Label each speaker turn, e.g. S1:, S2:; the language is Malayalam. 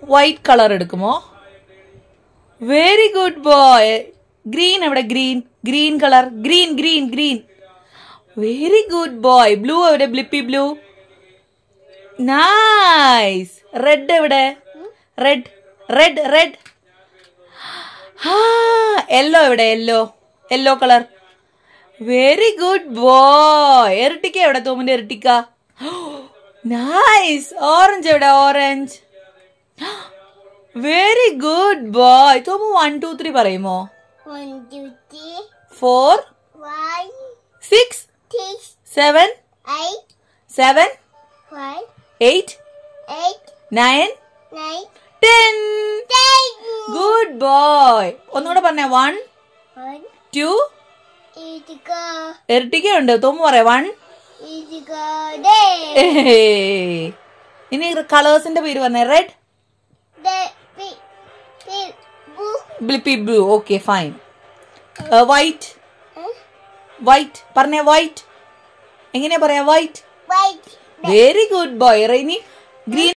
S1: വൈറ്റ് കളർ എടുക്കുമോ വെരി ഗുഡ് ബോയ് ഗ്രീൻ എവിടെ green green colour green green green very good boy blue എവിടെ ബ്ലിപ്പി ബ്ലൂ നൈസ് റെഡ് എവിടെ റെഡ് റെഡ് റെഡ് യെല്ലോ എവിടെ yellow yellow colour very good boy എരട്ടിക്ക എവിടെ തോമിന്റെ എരട്ടിക്ക നൈസ് ഓറഞ്ച് എവിടെ orange very good boy Thomu one two three പറയുമോ
S2: One, two, three,
S1: four
S2: one,
S1: six
S2: six,
S1: seven
S2: eight,
S1: seven
S2: one,
S1: eight
S2: eight,
S1: nine
S2: nine,
S1: ten
S2: ten.
S1: Good boy ഒന്നുകൂടെ പറഞ്ഞേ one
S2: One,
S1: two
S2: is go,
S1: എരട്ടിക്ക ഉണ്ട് തോമു പറയാം വൺ
S2: is go there.
S1: ഇനി കളേഴ്സിന്റെ പേര് പറഞ്ഞേ red
S2: The big, big blue.
S1: Blippi blue okay fine white
S2: Huh?
S1: White പറഞ്ഞേ വൈറ്റ് എങ്ങനെയാ പറയാ white
S2: White.
S1: Very good boy ഇനി ഗ്രീൻ